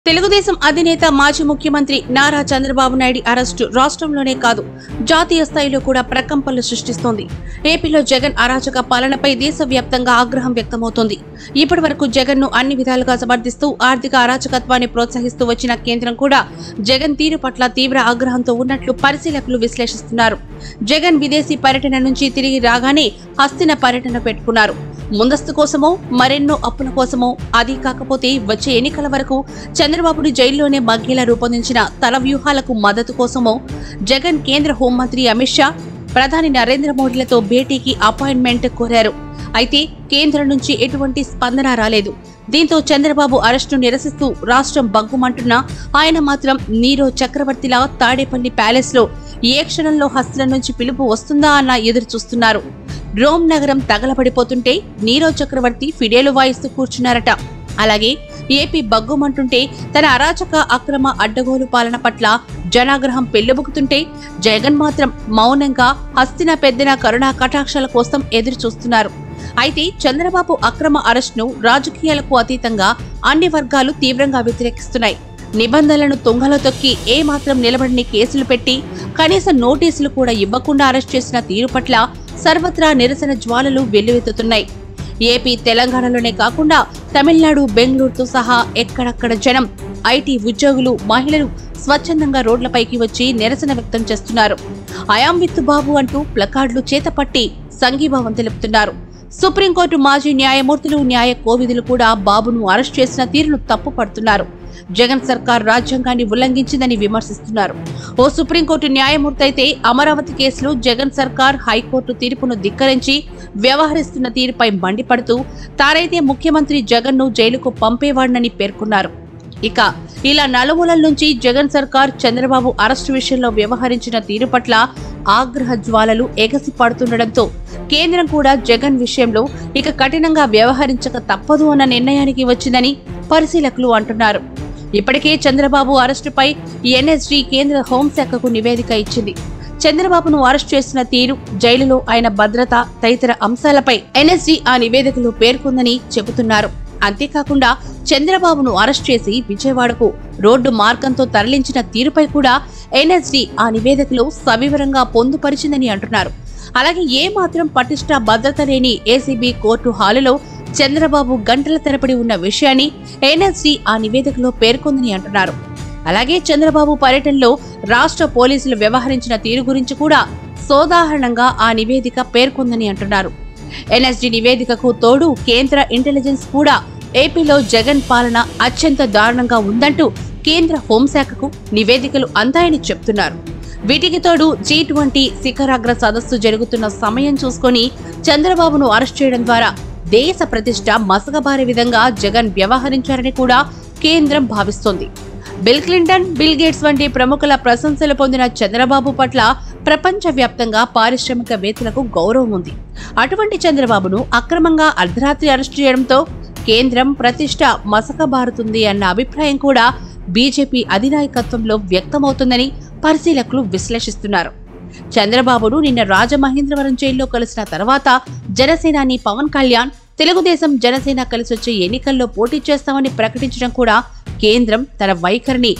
తెలుగుదేశం అధినేత మాజీ ముఖ్యమంత్రి నారా చంద్రబాబు నాయుడు అరెస్టు రాష్ట్రంలోనే కాదు జాతీయ స్థాయిలో కూడా ప్రకంపనలు సృష్టిస్తోంది ఏపీలో జగన్ అరాచక పాలనపై దేశవ్యాప్తంగా ఆగ్రహం వ్యక్తమవుతోంది ఇప్పటి వరకు జగన్ ను అన్ని విధాలుగా సమర్థిస్తూ ఆర్థిక అరాచకత్వాన్ని ప్రోత్సహిస్తూ వచ్చిన కేంద్రం కూడా జగన్ తీరు పట్ల తీవ్ర ఆగ్రహంతో ఉన్నట్లు పరిశీలకులు విశ్లేషిస్తున్నారు జగన్ విదేశీ పర్యటన నుంచి తిరిగి రాగానే హస్తిన పర్యటన పెట్టుకున్నారు ముందస్తు కోసమో మరెన్నో అప్పుల కోసమో అది కాకపోతే వచ్చే ఎన్నికల వరకు చంద్రబాబును జైల్లోనే మగ్గేలా రూపొందించిన తల వ్యూహాలకు మద్దతు కోసమో జగన్ కేంద్ర హోంమంత్రి అమిత్ షా ప్రధాని నరేంద్ర మోడీలతో భేటీకి అపాయింట్మెంట్ కోరారు అయితే కేంద్రం నుంచి ఎటువంటి స్పందన రాలేదు దీంతో చంద్రబాబు అరెస్టు నిరసిస్తూ రాష్ట్రం బగ్గుమంటున్నా ఆయన మాత్రం నీరో చక్రవర్తిలా తాడేపల్లి ప్యాలెస్ లో ఏ క్షణంలో హస్తిల నుంచి పిలుపు వస్తుందా అన్న ఎదురు చూస్తున్నారు రోమ్ నగరం తగలబడిపోతుంటే నీరవ్ చక్రవర్తి ఫిడేలు వాయిస్తూ కూర్చున్నారట అలాగే ఏపీ బగ్గుమంటుంటే తన అరాచక అక్రమ అడ్డగోలు పాలన పట్ల జనాగ్రహం పెళ్లిబుకుతుంటే జగన్ మాత్రం మౌనంగా హస్తిన పెద్దన కరుణా కటాక్షాల కోసం ఎదురు చూస్తున్నారు అయితే చంద్రబాబు అక్రమ అరెస్ట్ను రాజకీయాలకు అతీతంగా అన్ని వర్గాలు తీవ్రంగా వ్యతిరేకిస్తున్నాయి నిబంధనలను తుంగలో తొక్కి ఏ మాత్రం నిలబడిని కేసులు పెట్టి కనీస నోటీసులు కూడా ఇవ్వకుండా అరెస్ట్ చేసిన తీరు పట్ల సర్వత్రా నిరసన జ్వాలలు వెల్లువెత్తుతున్నాయి ఏపీ తెలంగాణలోనే కాకుండా తమిళనాడు బెంగళూరుతో సహా ఎక్కడక్కడ జనం ఐటీ ఉద్యోగులు మహిళలు స్వచ్ఛందంగా రోడ్లపైకి వచ్చి నిరసన వ్యక్తం చేస్తున్నారు అయాం విత్ బాబు అంటూ ప్లకార్డులు చేతపట్టి సంఘీభావం తెలుపుతున్నారు సుప్రీంకోర్టు మాజీ న్యాయమూర్తులు న్యాయ కోవిదులు కూడా బాబును అరెస్ట్ చేసిన తీరును తప్పుపడుతున్నారు జగన్ సర్కార్ రాజ్యాంగాన్ని ఉల్లంఘించిందని విమర్శిస్తున్నారు ఓ సుప్రీంకోర్టు న్యాయమూర్తి అయితే అమరావతి కేసులో జగన్ సర్కార్ హైకోర్టు తీర్పును ధిక్కరించి వ్యవహరిస్తున్న తీరుపై మండిపడుతూ తారైతే ముఖ్యమంత్రి జగన్ ను జైలుకు పంపేవాడనని పేర్కొన్నారు ఇక ఇలా నలుమూలల నుంచి జగన్ సర్కార్ చంద్రబాబు అరెస్టు విషయంలో వ్యవహరించిన తీరు పట్ల ఆగ్రహ జ్వాలలు ఎగసి పడుతుండటంతో కేంద్రం కూడా జగన్ విషయంలో ఇక కఠినంగా వ్యవహరించక తప్పదు అన్న నిర్ణయానికి వచ్చిందని పరిశీలకులు అంటున్నారు ఇప్పటికే చంద్రబాబు అరెస్టుపై ఎన్ఎస్జీ కేంద్ర హోంశాఖకు నివేదిక ఇచ్చింది చంద్రబాబును అరెస్ట్ చేసిన తీరు జైలులో ఆయన భద్రత తదితర అంశాలపై ఎన్ఎస్జీ ఆ నివేదికలో పేర్కొందని చెబుతున్నారు అంతేకాకుండా చంద్రబాబును అరెస్ట్ చేసి విజయవాడకు రోడ్డు మార్గంతో తరలించిన తీరుపై కూడా ఎన్ఎస్డి ఆ నివేదికలో సవివరంగా పొందుపరిచిందని అంటున్నారు అలాగే ఏ మాత్రం పటిష్ట భద్రత లేని ఏసీబీ కోర్టు హాలులో చంద్రబాబు గంటల తరబడి ఉన్న విషయాన్ని ఎన్ఎస్డి ఆ నివేదికలో పేర్కొందని అంటున్నారు అలాగే చంద్రబాబు పర్యటనలో రాష్ట్ర పోలీసులు వ్యవహరించిన తీరు గురించి కూడా సోదాహరణంగా ఆ నివేదిక పేర్కొందని అంటున్నారు ఎన్ఎస్డి నివేదికకు తోడు కేంద్ర ఇంటెలిజెన్స్ కూడా ఏపీలో జగన్ పాలన అత్యంత దారుణంగా ఉందంటూ కేంద్ర హోంశాఖకు నివేదికలు అందాయని చెప్తున్నారు వీటికి తోడు జీ ట్వంటీ శిఖరాగ్ర సదస్సు జరుగుతున్న సమయం చూసుకొని చంద్రబాబును అరెస్ట్ చేయడం ద్వారా దేశ ప్రతిష్ట మసకబారే విధంగా జగన్ వ్యవహరించారని కూడా కేంద్రం భావిస్తోంది బిల్ క్లింటన్ బిల్ గేట్స్ వంటి ప్రముఖుల ప్రశంసలు పొందిన చంద్రబాబు పట్ల ప్రపంచవ్యాప్తంగా పారిశ్రామికవేత్తలకు గౌరవం ఉంది అటువంటి చంద్రబాబును అక్రమంగా అర్ధరాత్రి అరెస్ట్ చేయడంతో కేంద్రం ప్రతిష్ట మసకబారుతుంది అన్న అభిప్రాయం కూడా బీజేపీ అధినాయకత్వంలో వ్యక్తమవుతుందని పరిశీలకులు విశ్లేషిస్తున్నారు చంద్రబాబును నిన్న రాజమహేంద్రవరం జైల్లో కలిసిన తర్వాత జనసేనాని పవన్ కళ్యాణ్ తెలుగుదేశం జనసేన కలిసి వచ్చే ఎన్నికల్లో పోటీ చేస్తామని ప్రకటించడం కూడా కేంద్రం తన వైఖరిని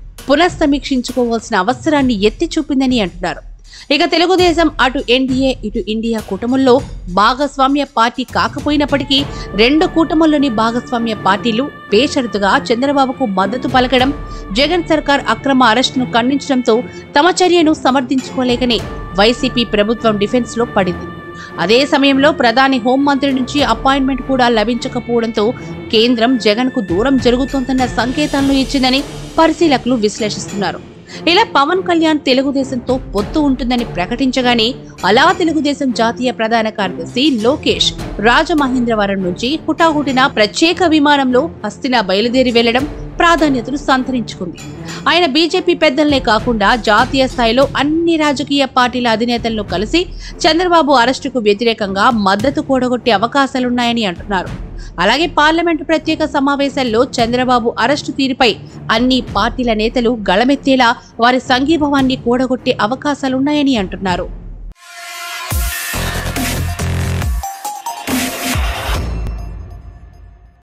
పునఃసమీక్షించుకోవాల్సిన అవసరాన్ని ఎత్తి చూపిందని అంటున్నారు ఇక తెలుగుదేశం అటు ఎన్డీఏ ఇటు ఇండియా కూటముల్లో భాగస్వామ్య పార్టీ కాకపోయినప్పటికీ రెండు కూటముల్లోని భాగస్వామ్య పార్టీలు బేషరతుగా చంద్రబాబుకు మద్దతు పలకడం జగన్ సర్కార్ అక్రమ అరెస్టును ఖండించడంతో తమ చర్యను సమర్థించుకోలేకనే వైసీపీ ప్రభుత్వం డిఫెన్స్ లో పడింది అదే సమయంలో ప్రధాని హోంమంత్రి నుంచి అపాయింట్మెంట్ కూడా లభించకపోవడంతో కేంద్రం జగన్ కు దూరం జరుగుతోందన్న సంకేతాలను ఇచ్చిందని పరిశీలకులు విశ్లేషిస్తున్నారు ఇలా పవన్ కళ్యాణ్ తెలుగుదేశంతో పొత్తు ఉంటుందని ప్రకటించగానే అలా తెలుగుదేశం జాతీయ ప్రధాన కార్యదర్శి లోకేష్ రాజమహేంద్రవరం నుంచి హుటాహుటిన ప్రత్యేక విమానంలో హస్తిన బయలుదేరి వెళ్లడం ప్రాధాన్యతను సంతరించుకుంది ఆయన బీజేపీ పెద్దలనే కాకుండా జాతీయ స్థాయిలో అన్ని రాజకీయ పార్టీల అధినేతలను కలిసి చంద్రబాబు అరెస్టుకు వ్యతిరేకంగా మద్దతు కూడగొట్టే అవకాశాలున్నాయని అంటున్నారు అలాగే పార్లమెంటు ప్రత్యేక సమావేశాల్లో చంద్రబాబు అరెస్టు తీరుపై అన్ని పార్టీల నేతలు గళమెత్తేలా వారి సంఘీభావాన్ని కూడగొట్టే అవకాశాలున్నాయని అంటున్నారు